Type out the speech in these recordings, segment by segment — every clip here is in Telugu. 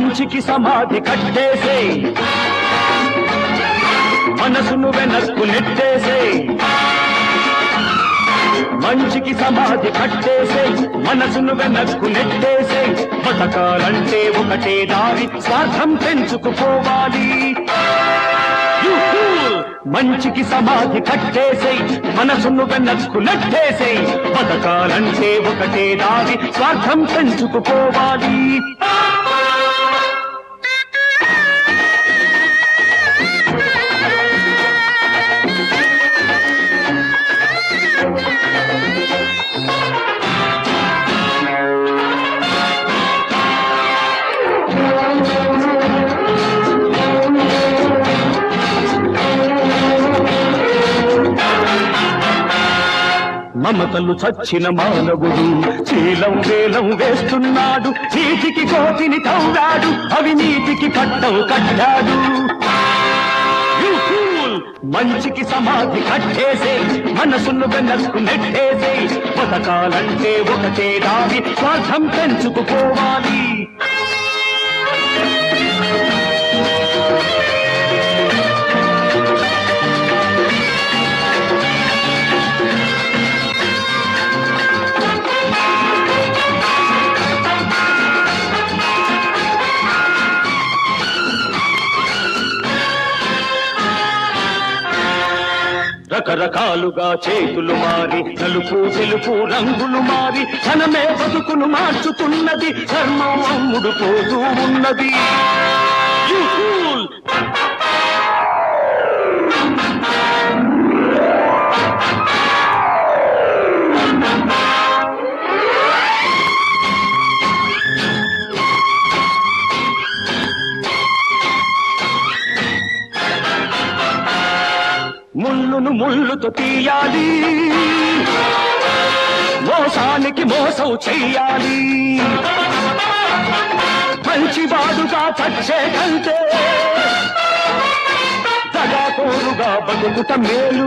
మంచికి సమాధి కట్టేసే మనసును వెనక్కు నెట్టేసే మంచికి సమాధి కట్టేసే మనసును వెనక్కు నెట్టేసే బతకాలంటే ఒకటే దారి స్వార్థం పెంచుకుపోవాలి You fool! మంచికి సమాధి కట్టేసే మనసును వెనక్కు నెట్టేసే బతకాలంటే ఒకటే దారి స్వార్థం పెంచుకుపోవాలి మమతలు చచ్చిన మానవుడు చీలం వేలం వేస్తున్నాడు నీతికి కోతిని తవ్వాడు అవినీతికి పట్టం కట్టాడు You fool! మంచికి సమాధి కట్టేసే మనసును వెనక్కు నెట్టేసే బతకాలంటే ఒకటే దారి స్వార్థం పెంచుకుపోవాలి రకరకాలుగా చేతులు మారి నలుపు తెలుపు రంగులు మారి ధనమే బతుకును మార్చుతున్నది ధర్మం అమ్ముడు పోతూ ఉన్నది You fool! ముళ్ళును ముళ్ళుతో తీయాలి మోసానికి మోసం చెయ్యాలి మంచివాడుగా చచ్చే కంటే దగాకోరుగా బతుకుట మేలు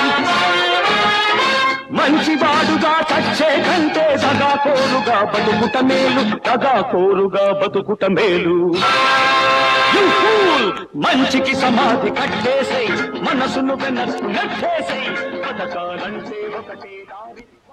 మంచివాడుగా చచ్చే కంటే దగాకోరుగా బతుకుట మేలు దగాకోరుగా బతుకుట మేలు You fool! మంచికి సమాధి కట్టేసే మనసును వెనక్కు నెట్టేసే పథకాలంటే ఒకటే దారి